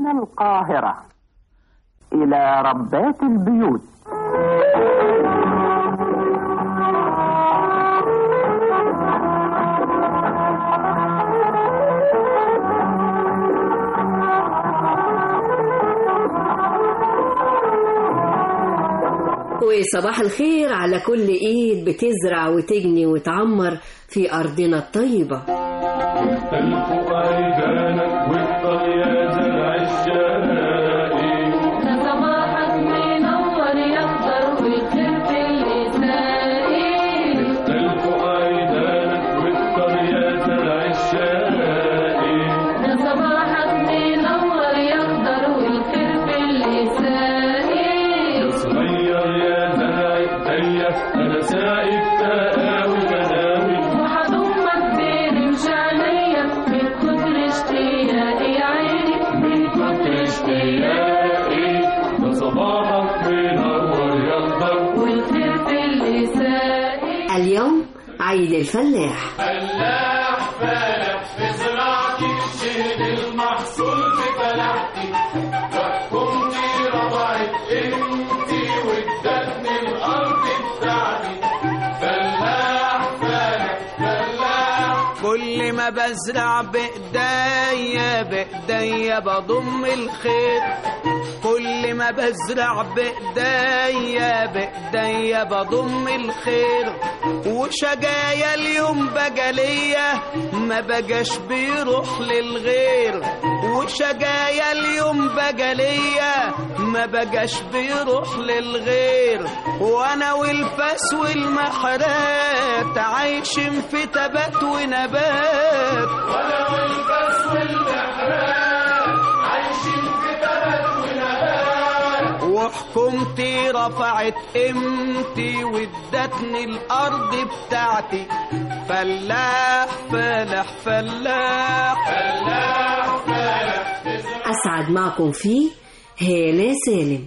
من القاهرة إلى ربات البيوت وصباح الخير على كل ايد بتزرع وتجني وتعمر في ارضنا الطيبه تلف أيدانك والطريا زرع الشقائق صباحك منور يخضر والخير في الإسرائيل تلف أيدانك والطريا زرع الشقائق صباحك منور يخضر والخير في الإسرائيل صغير يا زرع ضيق أنا سايق تقاوي غناوي وحضمك بين مشانية من كتر اشتياقي يا عيني من كتر اشتياقي ده صباحك منور يخضر والخير في الإسرائيل اليوم عيد الفلاح فلاح فالح في زراعتي شيل المحصول في فلاحتي وحكمتي رضعت انتي وادتني الارض بتاعتي فلاح فالح فلاح كل ما بزرع بإيديا بإيديا بضم الخير كل ما بزرع بإيديا بإيديا بضم الخير وشجايا اليوم بجلية ما بجاش بيروح للغير وشجايا اليوم بجلية ما بجاش بيروح للغير وانا والفاس والمحرات عايشين في تبات ونبات وانا والبس والمحراب عايشين في بلد ونبات وحكومتي رفعت قيمتي وادتني الارض بتاعتي فلاح فلاح فلاح فلاح فالح اسعد معكم فيه هالة سالم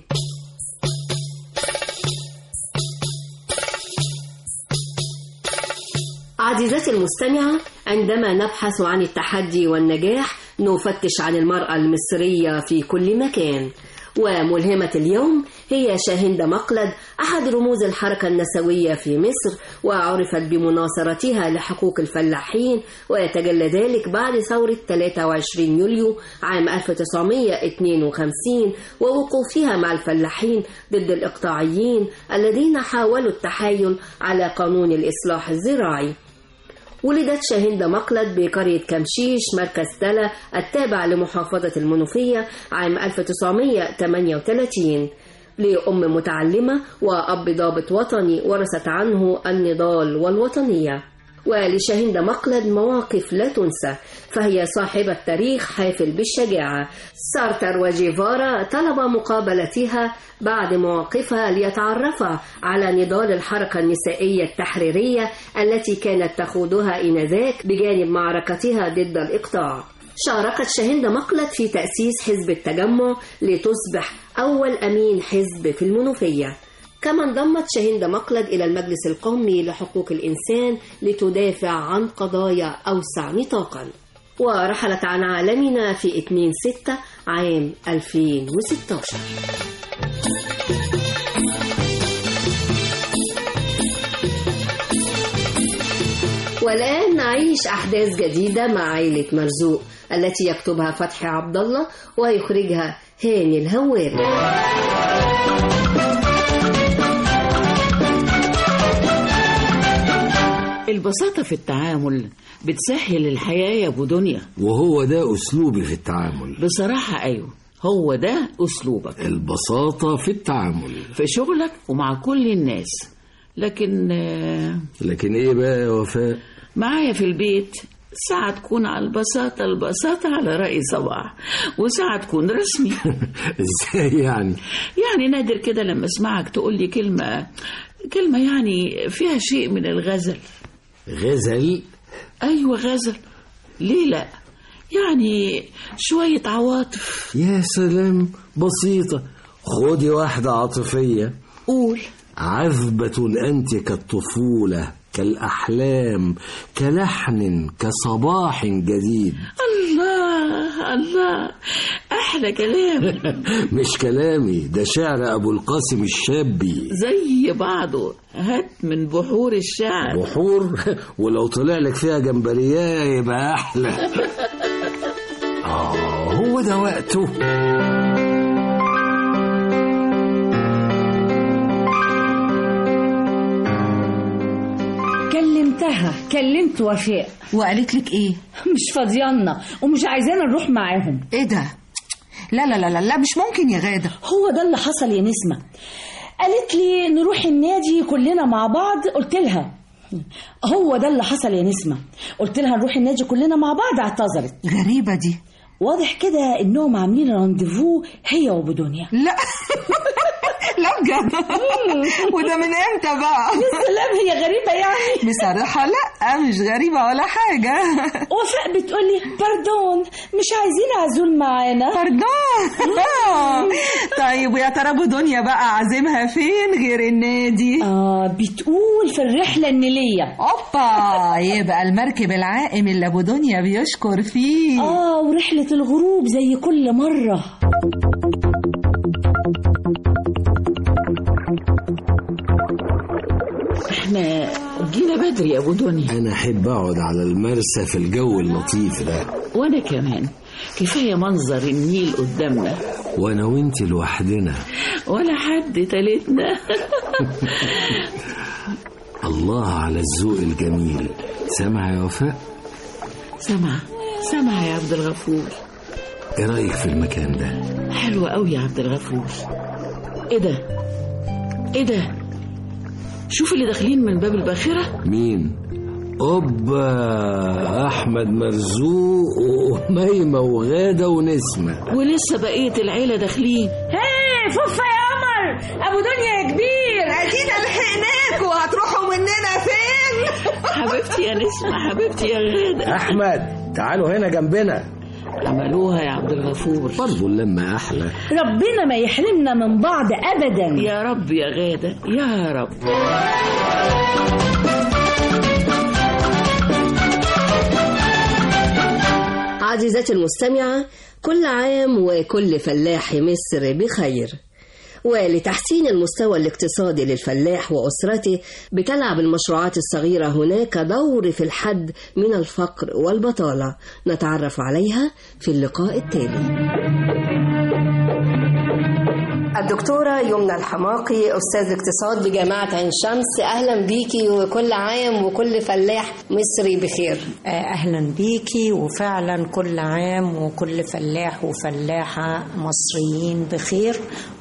عزيزتي المستمعة عندما نبحث عن التحدي والنجاح نفتش عن المرأة المصرية في كل مكان وملهمة اليوم هي شاهندة مقلد أحد رموز الحركة النسوية في مصر وعرفت بمناصرتها لحقوق الفلاحين ويتجلى ذلك بعد ثورة 23 يوليو عام 1952 ووقوفها مع الفلاحين ضد الإقطاعيين الذين حاولوا التحايل على قانون الإصلاح الزراعي ولدت شاهندة مقلد بقرية كمشيش مركز تلا التابع لمحافظة المنوفية عام 1938 لأم متعلمة وأب ضابط وطني ورثت عنه النضال والوطنية ولشاهندة مقلد مواقف لا تنسى فهي صاحبة تاريخ حافل بالشجاعة سارتر وجيفارا طلب مقابلتها بعد مواقفها ليتعرفا على نضال الحركة النسائية التحريرية التي كانت تخوضها إنذاك بجانب معركتها ضد الإقطاع شاركت شاهندة مقلد في تأسيس حزب التجمع لتصبح أول أمين حزب في المنوفية كما انضمت شاهندة مقلد إلى المجلس القومي لحقوق الإنسان لتدافع عن قضايا أوسع نطاقا ورحلت عن عالمنا في 2 6 عام 2016 والآن نعيش أحداث جديدة مع عائلة مرزوق التي يكتبها فتحي عبد الله ويخرجها هاني الهواري البساطة في التعامل بتسهل الحياة يا أبو دنيا وهو ده أسلوبي في التعامل بصراحة أيوه هو ده أسلوبك البساطة في التعامل في شغلك ومع كل الناس لكن آه، لكن إيه بقى يا وفاء معايا في البيت ساعة تكون على البساطة البساطة على رأي صباح وساعة تكون رسمي إزاي يعني يعني نادر كده لما اسمعك تقول لي كلمة كلمة يعني فيها شيء من الغزل غزل أيوة غزل ليه لأ يعني شوية عواطف يا سلام بسيطة خدي واحدة عاطفية قول عذبة أنت كالطفولة كالأحلام كلحن كصباح جديد الله الله احلى كلام مش كلامي ده شعر ابو القاسم الشابي زي بعضه هات من بحور الشعر بحور ولو طلع لك فيها جمبريايه يبقى احلى اه هو ده وقته كلمتها كلمت وفاء وقالت لك ايه مش فاضيانا ومش عايزانا نروح معاهم ايه ده لا لا لا لا, لا مش ممكن يا غاده هو ده اللي حصل يا نسمة قالت لي نروح النادي كلنا مع بعض قلت لها هو ده اللي حصل يا نسمة قلت لها نروح النادي كلنا مع بعض اعتذرت غريبه دي واضح كده انهم عاملين رانديفو هي وبدنيا لا لا بجد وده من امتى بقى سلام هي غريبة يعني بصراحة لا مش غريبة ولا حاجة وفاء بتقولي باردون مش عايزين عزول معانا باردون طيب ويا ترى ابو دنيا بقى عازمها فين غير النادي آه بتقول في الرحلة النيلية اوبا يبقى المركب العائم اللي ابو دنيا بيشكر فيه آه ورحلة الغروب زي كل مرة احنا جينا بدري يا ابو دنيا انا احب اقعد على المرسى في الجو اللطيف ده وانا كمان كفايه منظر النيل قدامنا وانا وانت لوحدنا ولا حد تالتنا الله على الذوق الجميل سامع يا وفاء سامعه سامعه يا عبد الغفور ايه رايك في المكان ده حلوة قوي يا عبد الغفور ايه ده ايه ده شوف اللي داخلين من باب الباخرة مين اوبا احمد مرزوق وميمه وغاده ونسمه ولسه بقية العيلة داخلين هي فوفا يا قمر ابو دنيا يا كبير اكيد لحقناكوا هتروحوا مننا فين حبيبتي يا نسمة حبيبتي يا غادة احمد تعالوا هنا جنبنا عملوها يا عبد الغفور برضه اللمه احلى ربنا ما يحرمنا من بعض ابدا يا رب يا غادة يا رب عزيزتي المستمعة كل عام وكل فلاح مصر بخير ولتحسين المستوى الاقتصادي للفلاح وأسرته بتلعب المشروعات الصغيرة هناك دور في الحد من الفقر والبطالة نتعرف عليها في اللقاء التالي الدكتورة يمنى الحماقي أستاذ الاقتصاد بجامعة عين شمس أهلا بيكي وكل عام وكل فلاح مصري بخير أهلا بيكي وفعلا كل عام وكل فلاح وفلاحة مصريين بخير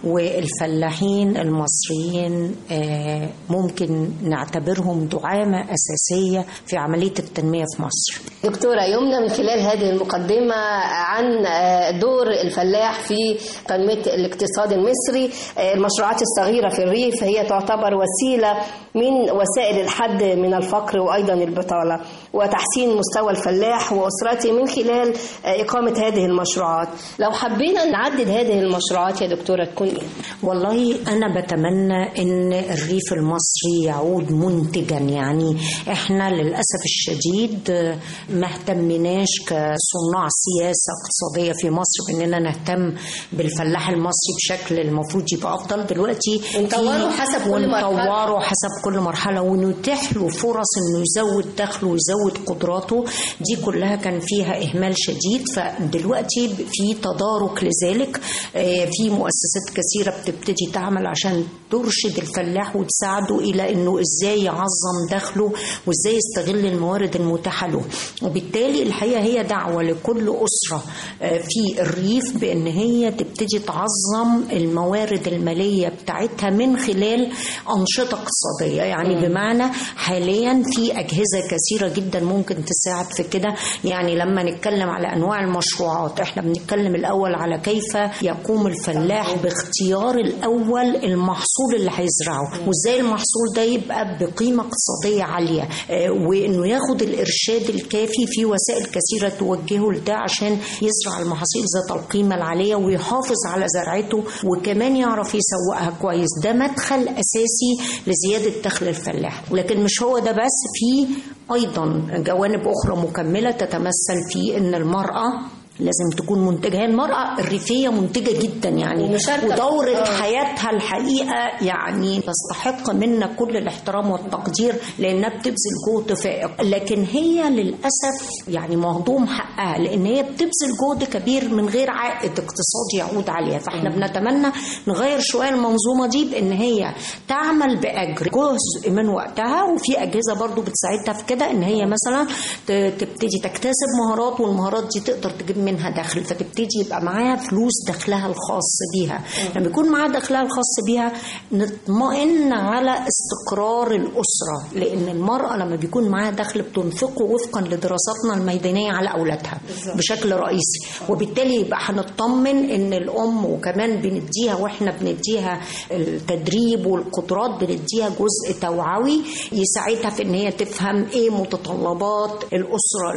والفلاحين المصريين آه، ممكن نعتبرهم دعامة أساسية في عملية التنمية في مصر دكتورة يمنى من خلال هذه المقدمة عن آه، دور الفلاح في تنمية الاقتصاد المصري آه، المشروعات الصغيرة في الريف هي تعتبر وسيلة من وسائل الحد من الفقر وأيضا البطالة وتحسين مستوى الفلاح وأسرته من خلال آه، إقامة هذه المشروعات لو حبينا نعدد هذه المشروعات يا دكتورة تكون إيه؟ والله أنا بتمنى إن الريف المصري يعود منتجا يعني إحنا للأسف الشديد آه، ما اهتمناش كصناع سياسة اقتصادية في مصر بإننا نهتم بالفلاح المصري بشكل المفروض يبقى أفضل دلوقتي في- ونطوره حسب كل مرحلة. ونطوره حسب كل مرحلة ونتيح له فرص إنه يزود دخله ويزود قدراته دي كلها كان فيها إهمال شديد فدلوقتي في تدارك لذلك آه، في مؤسسات كثيرة بتبتدي تعمل عشان ترشد الفلاح وتساعده إلى إنه إزاي يعظم دخله وإزاي يستغل الموارد المتاحة له وبالتالي الحقيقة هي دعوة لكل أسرة آه، في الريف بأن هي تبتدي تعظم الموارد المالية بتاعتها من خلال أنشطة اقتصادية يعني بمعنى حاليا في أجهزة كثيرة جدا ممكن تساعد في كده يعني لما نتكلم على أنواع المشروعات احنا بنتكلم الأول على كيف يقوم الفلاح باختيار الأول المحصول اللي هيزرعه وإزاي المحصول ده يبقى بقيمة اقتصادية عالية آه، وإنه ياخد الإرشاد الكافي في وسائل كثيرة توجهه لده عشان يزرع المحاصيل ذات القيمة العالية ويحافظ على زرعته وكمان يعرف يسوقها كويس ده مدخل أساسي لزيادة دخل الفلاح لكن مش هو ده بس في أيضا جوانب أخرى مكملة تتمثل في أن المرأة لازم تكون منتجة هي المرأة الريفية منتجة جدا يعني ومشاركة. ودورة آه. حياتها الحقيقة يعني تستحق منا كل الاحترام والتقدير لأنها بتبذل جهد فائق لكن هي للأسف يعني مهضوم حقها لأن هي بتبذل جهد كبير من غير عائد اقتصادي يعود عليها فاحنا بنتمنى نغير شوية المنظومة دي بأن هي تعمل بأجر جزء من وقتها وفي أجهزة برضو بتساعدها في كده أن هي مثلا ت- تبتدي تكتسب مهارات والمهارات دي تقدر تجيب منها دخل فتبتدي يبقى معاها فلوس دخلها الخاص بيها لما يكون معاها دخلها الخاص بيها نطمئن على استقرار الأسرة لأن المرأة لما بيكون معاها دخل بتنفقه وفقا لدراساتنا الميدانية على أولادها بشكل رئيسي وبالتالي يبقى هنطمن ان الام وكمان بنديها واحنا بنديها التدريب والقدرات بنديها جزء توعوي يساعدها في ان هي تفهم ايه متطلبات الاسره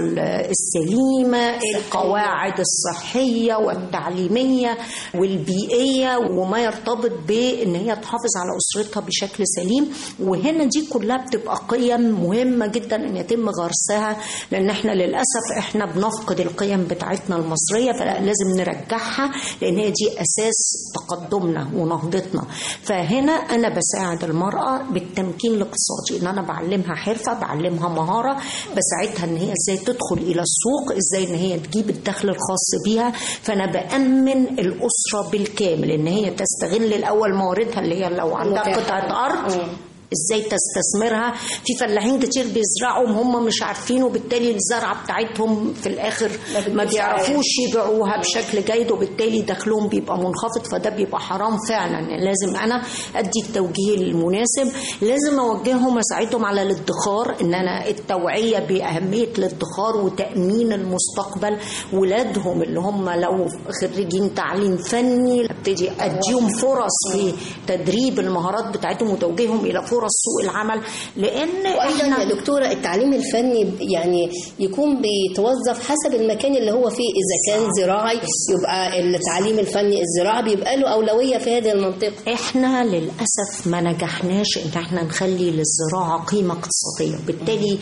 السليمه القواعد الصحيه والتعليميه والبيئيه وما يرتبط بان هي تحافظ على اسرتها بشكل سليم وهنا دي كلها بتبقى قيم مهمه جدا ان يتم غرسها لان احنا للاسف احنا بنفقد القيم بتاعتنا المصريه فلازم نرجعها لان هي دي اساس تقدمنا ونهضتنا فهنا انا بساعد المراه بالتمكين الاقتصادي ان انا بعلمها حرفه بعلمها مهاره بساعدها ان هي ازاي تدخل الى السوق ازاي ان هي تجيب الدخل الخاص بيها فانا بامن الاسره بالكامل ان هي تستغل الاول مواردها اللي هي لو عندها متاحة. قطعه ارض ازاي تستثمرها في فلاحين كتير بيزرعوا هم مش عارفين وبالتالي الزرعه بتاعتهم في الاخر ما بيعرفوش يبيعوها بشكل جيد وبالتالي دخلهم بيبقى منخفض فده بيبقى حرام فعلا يعني لازم انا ادي التوجيه المناسب لازم اوجههم اساعدهم على الادخار ان انا التوعيه باهميه الادخار وتامين المستقبل ولادهم اللي هم لو خريجين تعليم فني ابتدي اديهم فرص في تدريب المهارات بتاعتهم وتوجيههم الى فرص سوق العمل لان وايضا يا دكتوره التعليم الفني يعني يكون بيتوظف حسب المكان اللي هو فيه اذا كان زراعي يبقى التعليم الفني الزراعي بيبقى له اولويه في هذه المنطقه احنا للاسف ما نجحناش ان احنا نخلي للزراعه قيمه اقتصاديه بالتالي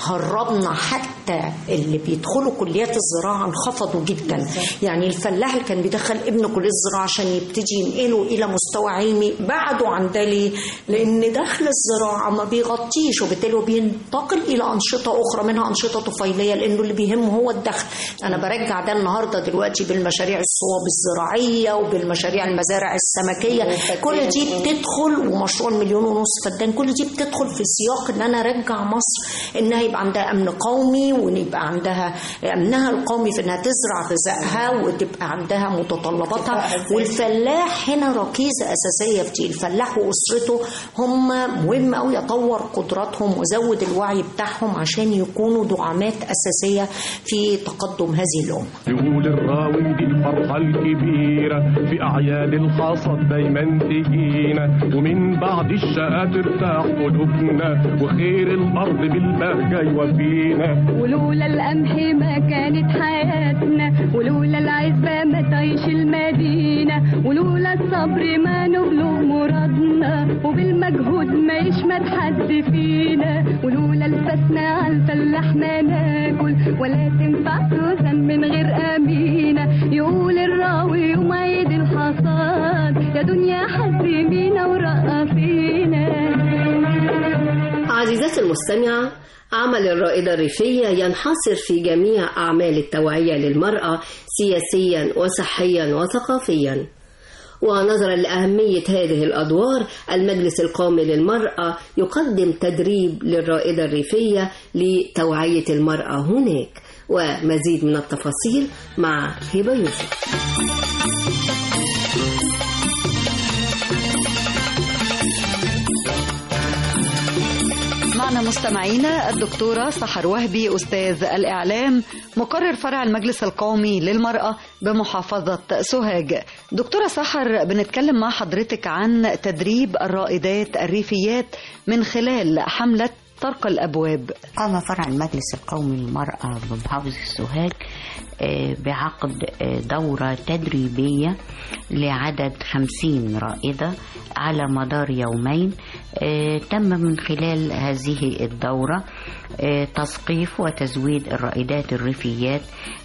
هربنا حتى اللي بيدخلوا كليات الزراعه انخفضوا جدا يعني الفلاح اللي كان بيدخل ابنه كليه الزراعه عشان يبتدي ينقله الى مستوى علمي بعدوا عن ده ليه؟ لان دخل الزراعه ما بيغطيش وبالتالي هو بينتقل الى انشطه اخرى منها انشطه طفيليه لانه اللي بيهمه هو الدخل انا برجع ده النهارده دلوقتي بالمشاريع الصواب الزراعيه وبالمشاريع المزارع السمكيه كل دي بتدخل ومشروع المليون ونص فدان كل دي بتدخل في سياق ان انا ارجع مصر انها يبقى عندها امن قومي وان يبقى عندها امنها القومي في انها تزرع غذائها وتبقى عندها متطلباتها والفلاح هنا ركيزه اساسيه في دي الفلاح واسرته هم مهم قوي يطور قدراتهم ويزود الوعي بتاعهم عشان يكونوا دعامات اساسيه في تقدم هذه الامه يقول الراوي دي الفرحة الكبيرة في أعياد الخاصة دايما تجينا ومن بعد الشقا ترتاح قلوبنا وخير الأرض بالبهجة يوفينا ولولا القمح ما كانت حياتنا ولولا العزبة ما تعيش المدينة ولولا الصبر ما نبلغ مرادنا وبالمجهود ما يشمت حد فينا ولولا الفسنا على الفلاح ما ناكل ولا تنفع سوسن من غير أمينة يقول الراوي يوم عيد الحصاد يا دنيا حزمينا ورقصينا عزيزاتي المستمعة عمل الرائدة الريفية ينحصر في جميع أعمال التوعية للمرأة سياسيا وصحيا وثقافيا ونظرا لأهمية هذه الأدوار المجلس القومي للمرأة يقدم تدريب للرائدة الريفية لتوعية المرأة هناك ومزيد من التفاصيل مع هبة يوسف معنا مستمعينا الدكتورة سحر وهبي أستاذ الإعلام مقرر فرع المجلس القومي للمرأة بمحافظة سوهاج دكتورة سحر بنتكلم مع حضرتك عن تدريب الرائدات الريفيات من خلال حملة طرق الأبواب قام فرع المجلس القومي للمرأة بمحافظة سوهاج آه، بعقد آه، دورة تدريبية لعدد خمسين رائدة على مدار يومين آه، تم من خلال هذه الدورة آه، تثقيف وتزويد الرائدات الريفيات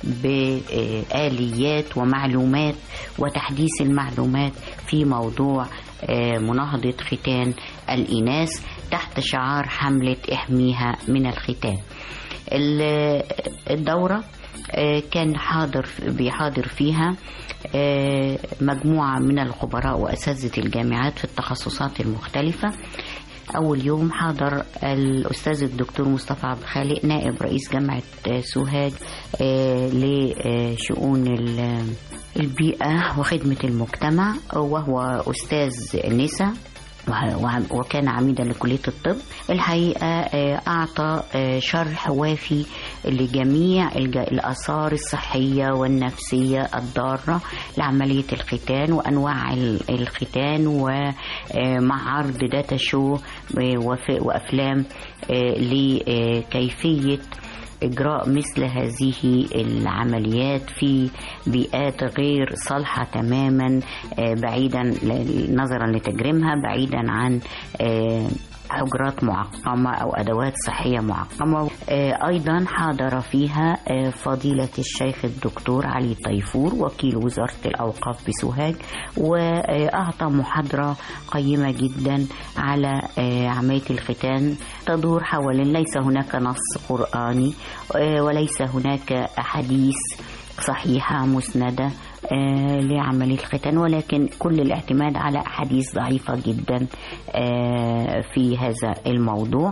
بآليات ومعلومات وتحديث المعلومات في موضوع آه، مناهضة ختان الإناث تحت شعار حملة احميها من الختان ال- الدورة آه، كان حاضر بيحاضر فيها آه، مجموعة من الخبراء وأساتذة الجامعات في التخصصات المختلفة أول يوم حضر الأستاذ الدكتور مصطفى عبد الخالق نائب رئيس جامعة آه، سوهاج آه، لشؤون ال- البيئة وخدمة المجتمع وهو أستاذ نسا وه- وعم- وكان عميدا لكلية الطب الحقيقة آه، أعطى آه، شرح وافي لجميع الج- الآثار الصحية والنفسية الضارة لعملية الختان وأنواع ال- الختان ومع عرض داتا شو آه، وف- وأفلام آه، لكيفية إجراء مثل هذه العمليات في بيئات غير صالحة تماما آه، بعيدا ل- نظرا لتجريمها بعيدا عن آه، حجرات معقمة أو أدوات صحية معقمة آه، أيضا حاضر فيها آه، فضيلة الشيخ الدكتور علي طيفور وكيل وزارة الأوقاف بسوهاج وأعطى محاضرة قيمة جدا على آه، عملية الختان تدور حول ليس هناك نص قرآني آه، وليس هناك أحاديث صحيحة مسندة آه، لعملية الختان ولكن كل الاعتماد على أحاديث ضعيفة جدا آه، في هذا الموضوع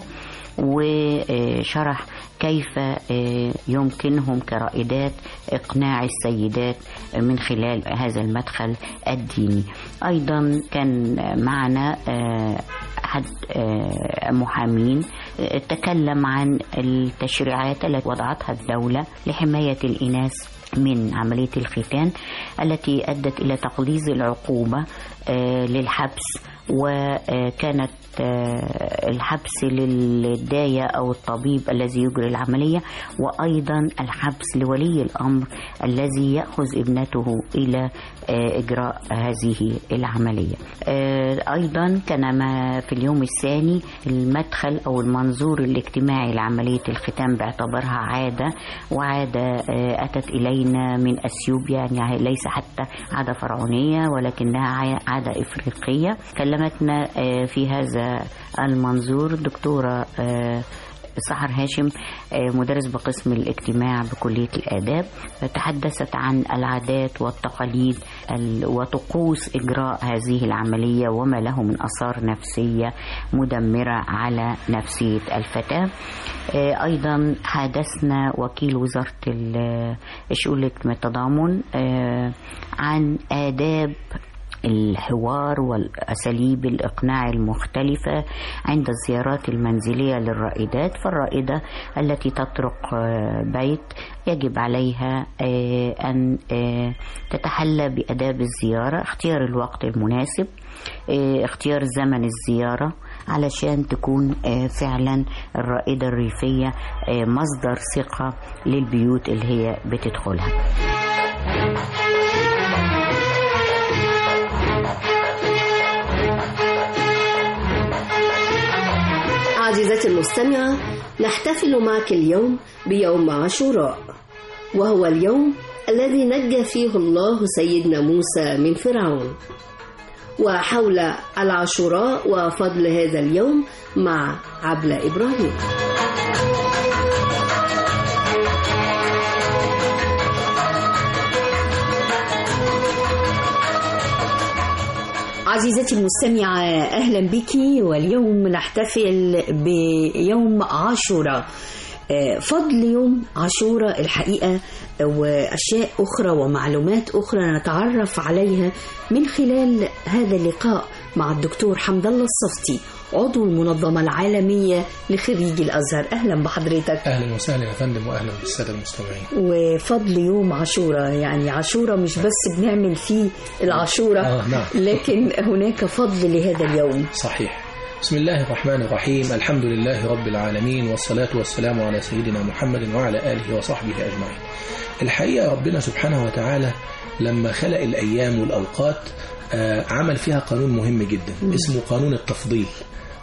وشرح كيف آه، يمكنهم كرائدات إقناع السيدات من خلال هذا المدخل الديني أيضا كان معنا آه، أحد آه، محامين آه، تكلم عن التشريعات التي وضعتها الدولة لحماية الإناث من عملية الختان التي أدت إلى تقليص العقوبة آه، للحبس وكانت آه، الحبس للداية أو الطبيب الذي يجري العملية وأيضا الحبس لولي الأمر الذي يأخذ ابنته إلى آه، إجراء هذه العملية آه، أيضا كان ما في اليوم الثاني المدخل أو المنظور الاجتماعي لعملية الختان باعتبارها عادة وعادة آه، أتت إلينا من أثيوبيا يعني ليس حتى عادة فرعونية ولكنها ع- عادة إفريقية كلمتنا آه، في هذا المنظور دكتورة آه، سحر هاشم آه، مدرس بقسم الاجتماع بكلية الآداب تحدثت عن العادات والتقاليد ال- وطقوس إجراء هذه العملية وما له من آثار نفسية مدمرة على نفسية الفتاة آه، أيضا حدثنا وكيل وزارة ال- شؤون التضامن آه، عن آداب الحوار والأساليب الإقناع المختلفة عند الزيارات المنزلية للرائدات فالرائدة التي تطرق آه، بيت يجب عليها آه، أن آه، تتحلى بأداب الزيارة اختيار الوقت المناسب آه، اختيار زمن الزيارة علشان تكون آه، فعلا الرائدة الريفية آه، مصدر ثقة للبيوت اللي هي بتدخلها عزيزتي المستمعة نحتفل معك اليوم بيوم عاشوراء وهو اليوم الذي نجى فيه الله سيدنا موسى من فرعون وحول العاشوراء وفضل هذا اليوم مع عبلة إبراهيم عزيزتي المستمعة أهلا بك واليوم نحتفل بيوم عاشوراء آه، فضل يوم عاشوراء الحقيقة وأشياء أخرى ومعلومات أخرى نتعرف عليها من خلال هذا اللقاء مع الدكتور حمد الله الصفتي عضو المنظمة العالمية لخريجي الأزهر أهلا بحضرتك اهلا وسهلا يا فندم واهلا بالساده المستمعين وفضل يوم عاشوراء يعني عاشوراء مش بس بنعمل فيه العاشوراء آه، نعم. لكن هناك فضل لهذا اليوم صحيح بسم الله الرحمن الرحيم الحمد لله رب العالمين والصلاة والسلام على سيدنا محمد وعلى آله وصحبه أجمعين الحقيقة ربنا سبحانه وتعالى لما خلق الأيام والأوقات آه، عمل فيها قانون مهم جدا اسمه قانون التفضيل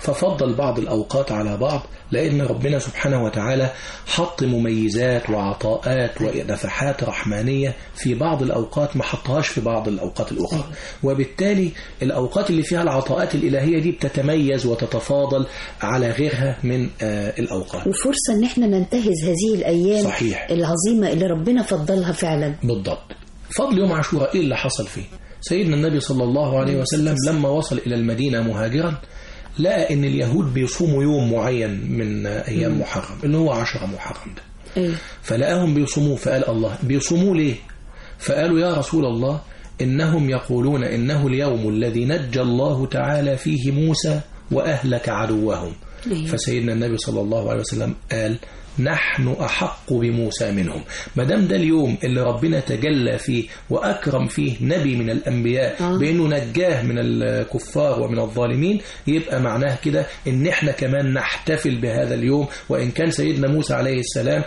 ففضل بعض الأوقات على بعض لأن ربنا سبحانه وتعالى حط مميزات وعطاءات ونفحات رحمانية في بعض الأوقات ما حطهاش في بعض الأوقات الأخرى وبالتالي الأوقات اللي فيها العطاءات الإلهية دي بتتميز وتتفاضل على غيرها من آه، الأوقات وفرصة ان احنا ننتهز هذه الايام صحيح. العظيمة اللي ربنا فضلها فعلا بالضبط فضل يوم عاشوراء ايه اللي حصل فيه سيدنا النبي صلى الله عليه وسلم لما وصل الى المدينه مهاجرا لقى ان اليهود بيصوموا يوم معين من ايام محرم اللي هو عشرة محرم ده ايوه فلقاهم بيصوموه فقال الله بيصوموه ليه فقالوا يا رسول الله إنهم يقولون إنه اليوم الذي نجى الله تعالى فيه موسى وأهلك عدوهم أيوة. فسيدنا النبي صلى الله عليه وسلم قال نحن أحق بموسى منهم ما دام ده اليوم اللي ربنا تجلى فيه وأكرم فيه نبي من الأنبياء آه. بأنه نجاه من الكفار ومن الظالمين يبقى معناه كده إن إحنا كمان نحتفل بهذا اليوم وإن كان سيدنا موسى عليه السلام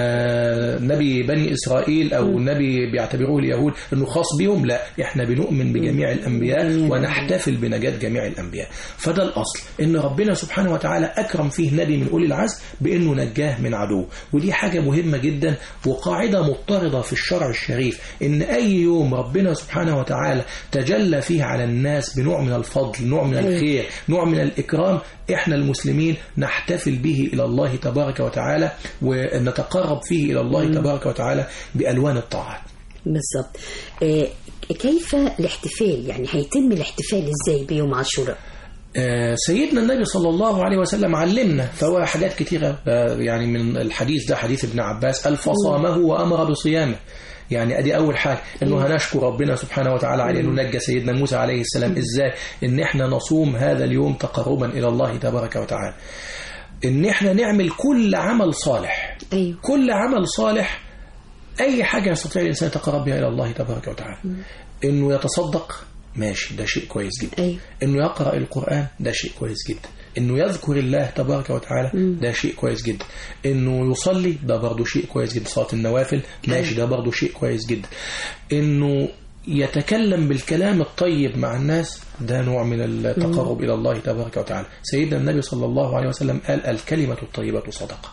آه نبي بني إسرائيل أو نبي بيعتبروه اليهود إنه خاص بهم لا إحنا بنؤمن بجميع الأنبياء ونحتفل بنجاة جميع الأنبياء فده الأصل إن ربنا سبحانه وتعالى أكرم فيه نبي من أولي العزم بأنه نجاه من عدو ودي حاجة مهمة جدا وقاعدة مضطردة في الشرع الشريف إن أي يوم ربنا سبحانه وتعالى تجلى فيه على الناس بنوع من الفضل نوع من أيوة. الخير نوع من الإكرام إحنا المسلمين نحتفل به إلى الله تبارك وتعالى ونتقرب فيه إلى الله تبارك وتعالى بألوان الطاعات بالظبط آه، كيف الاحتفال يعني هيتم الاحتفال ازاي بيوم عاشوراء آه، سيدنا النبي صلى الله عليه وسلم علمنا فهو حاجات كتيرة آه، يعني من الحديث ده حديث ابن عباس قال فصامه وأمر بصيامه يعني ادي اول حاجه انه هنشكر ربنا سبحانه وتعالى على انه نجى سيدنا موسى عليه السلام ازاي ان احنا نصوم هذا اليوم تقربا الى الله تبارك وتعالى ان احنا نعمل كل عمل صالح ايوه كل عمل صالح اي حاجه يستطيع الانسان يتقرب بها الى الله تبارك وتعالى انه يتصدق ماشي ده شيء كويس جدا ايوه انه يقرا القران ده شيء كويس جدا انه يذكر الله تبارك وتعالى ده شيء كويس جدا انه يصلي ده برضه شيء كويس جدا صلاه النوافل ماشي ده برضه شيء كويس جدا انه يتكلم بالكلام الطيب مع الناس ده نوع من التقرب الى الله تبارك وتعالى سيدنا النبي صلى الله عليه وسلم قال الكلمه الطيبه صدقه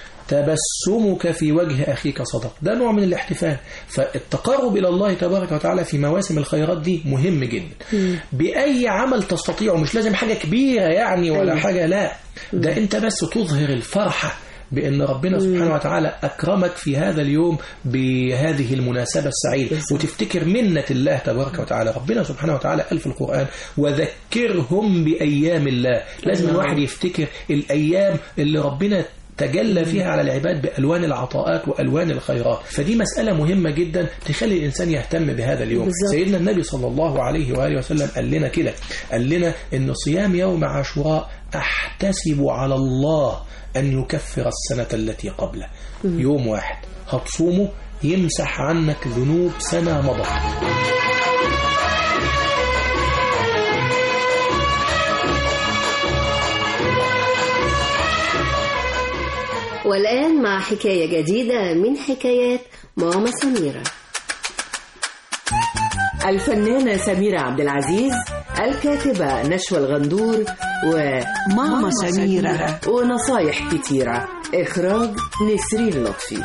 تبسمك في وجه أخيك صدق ده نوع من الاحتفال فالتقرب إلى الله تبارك وتعالى في مواسم الخيرات دي مهم جدا بأي عمل تستطيعه مش لازم حاجة كبيرة يعني ولا أيوة. حاجة لا ده أنت بس تظهر الفرحة بأن ربنا سبحانه وتعالى أكرمك في هذا اليوم بهذه المناسبة السعيدة وتفتكر منة الله تبارك وتعالى ربنا سبحانه وتعالى قال في القرآن وذكرهم بأيام الله لازم الله. الواحد يفتكر الأيام اللي ربنا تجلى فيها على العباد بألوان العطاءات وألوان الخيرات فدي مسألة مهمة جدا تخلي الإنسان يهتم بهذا اليوم بالظبط. سيدنا النبي صلى الله عليه وآله وسلم قال لنا كده قال لنا إن صيام يوم عاشوراء أحتسب على الله أن يكفر السنة التي قبله يوم واحد هتصومه يمسح عنك ذنوب سنة مضت والآن مع حكاية جديدة من حكايات ماما سميرة الفنانة سميرة عبد العزيز الكاتبة نشوى الغندور وماما سميرة ونصايح كتيرة إخراج نسرين لطفي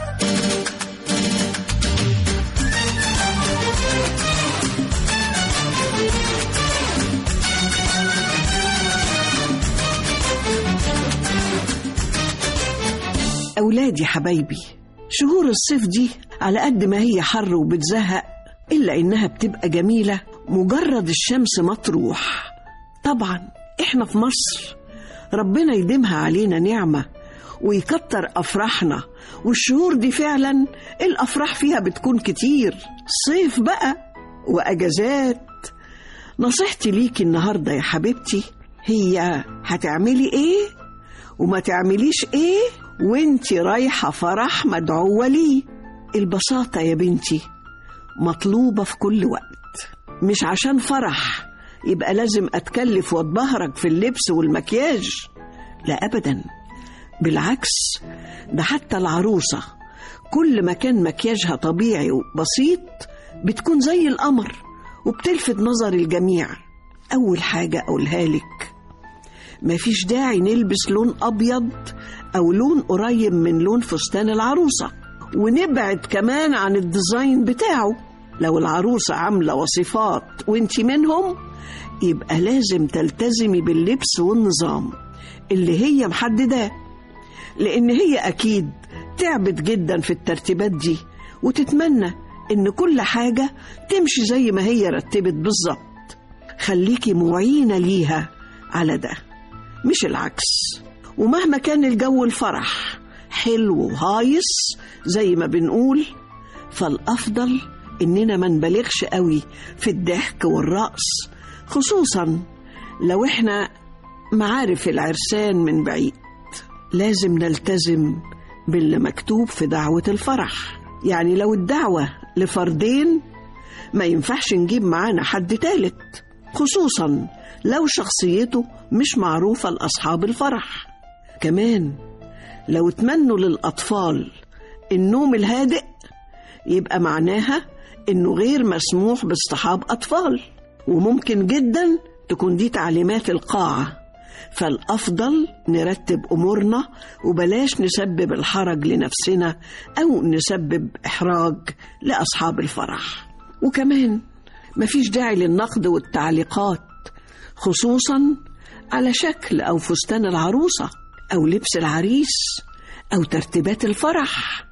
أولادي حبايبي شهور الصيف دي على قد ما هي حر وبتزهق إلا إنها بتبقى جميلة مجرد الشمس ما تروح طبعا إحنا في مصر ربنا يديمها علينا نعمة ويكتر أفراحنا والشهور دي فعلا الأفراح فيها بتكون كتير صيف بقى وأجازات نصيحتي ليكي النهاردة يا حبيبتي هي هتعملي إيه وما تعمليش ايه وانتي رايحة فرح مدعوة ليه البساطة يا بنتي مطلوبة في كل وقت مش عشان فرح يبقى لازم أتكلف واتبهرج في اللبس والمكياج لا أبدا بالعكس ده حتى العروسة كل ما كان مكياجها طبيعي وبسيط بتكون زي القمر وبتلفت نظر الجميع أول حاجة أقولها لك مفيش داعي نلبس لون أبيض أو لون قريب من لون فستان العروسة ونبعد كمان عن الديزاين بتاعه لو العروسة عاملة وصفات وانتي منهم يبقى لازم تلتزمي باللبس والنظام اللي هي محدداه لأن هي أكيد تعبت جدا في الترتيبات دي وتتمنى إن كل حاجة تمشي زي ما هي رتبت بالظبط خليكي معينة ليها على ده مش العكس ومهما كان الجو الفرح حلو وهايص زي ما بنقول فالأفضل إننا ما نبالغش قوي في الضحك والرقص خصوصا لو إحنا معارف العرسان من بعيد لازم نلتزم باللي مكتوب في دعوة الفرح يعني لو الدعوة لفردين ما ينفعش نجيب معانا حد تالت خصوصا لو شخصيته مش معروفة لأصحاب الفرح كمان لو تمنوا للأطفال النوم الهادئ يبقى معناها إنه غير مسموح باصطحاب أطفال وممكن جدا تكون دي تعليمات القاعة فالأفضل نرتب أمورنا وبلاش نسبب الحرج لنفسنا أو نسبب إحراج لأصحاب الفرح وكمان مفيش داعي للنقد والتعليقات خصوصا على شكل أو فستان العروسة أو لبس العريس أو ترتيبات الفرح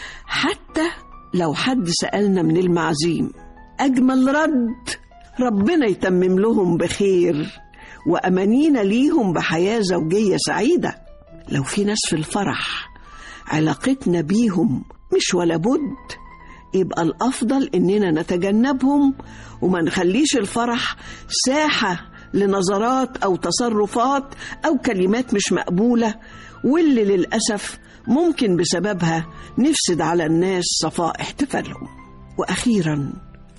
حتى لو حد سألنا من المعزيم أجمل رد ربنا يتمم لهم بخير وأمانينا ليهم بحياة زوجية سعيدة لو في ناس في الفرح علاقتنا بيهم مش ولا بد يبقى الأفضل إننا نتجنبهم وما نخليش الفرح ساحة لنظرات أو تصرفات أو كلمات مش مقبولة واللي للأسف ممكن بسببها نفسد على الناس صفاء احتفالهم وأخيرا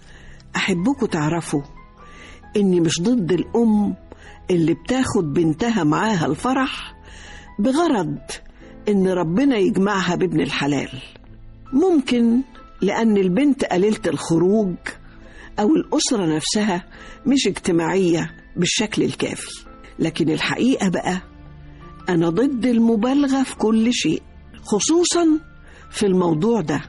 أحبكم تعرفوا إني مش ضد الأم اللي بتاخد بنتها معاها الفرح بغرض إن ربنا يجمعها بابن الحلال ممكن لأن البنت قليلة الخروج أو الأسرة نفسها مش اجتماعية بالشكل الكافي لكن الحقيقة بقى أنا ضد المبالغة في كل شيء خصوصا في الموضوع ده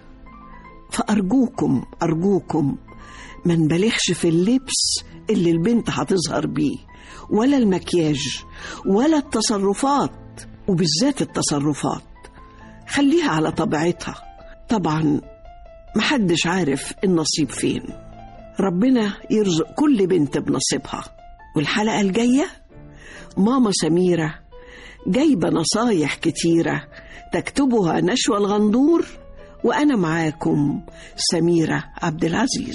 فأرجوكم أرجوكم ما نبالغش في اللبس اللي البنت هتظهر بيه ولا المكياج ولا التصرفات وبالذات التصرفات خليها على طبيعتها طبعا محدش عارف النصيب فين ربنا يرزق كل بنت بنصيبها والحلقة الجاية ماما سميرة جايبة نصايح كتيرة تكتبها نشوى الغندور وأنا معاكم سميرة عبد العزيز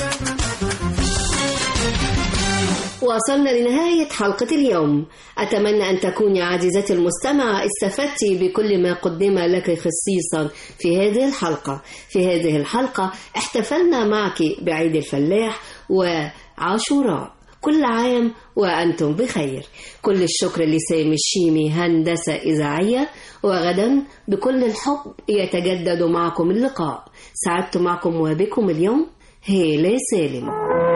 وصلنا لنهاية حلقة اليوم أتمنى أن تكوني عزيزتي المستمعة استفدت بكل ما قدم لك خصيصا في هذه الحلقة في هذه الحلقة احتفلنا معك بعيد الفلاح وعاشوراء كل عام وأنتم بخير كل الشكر لسامي الشيمي هندسة إذاعية وغدا بكل الحب يتجدد معكم اللقاء سعدت معكم وبكم اليوم هيلة سالم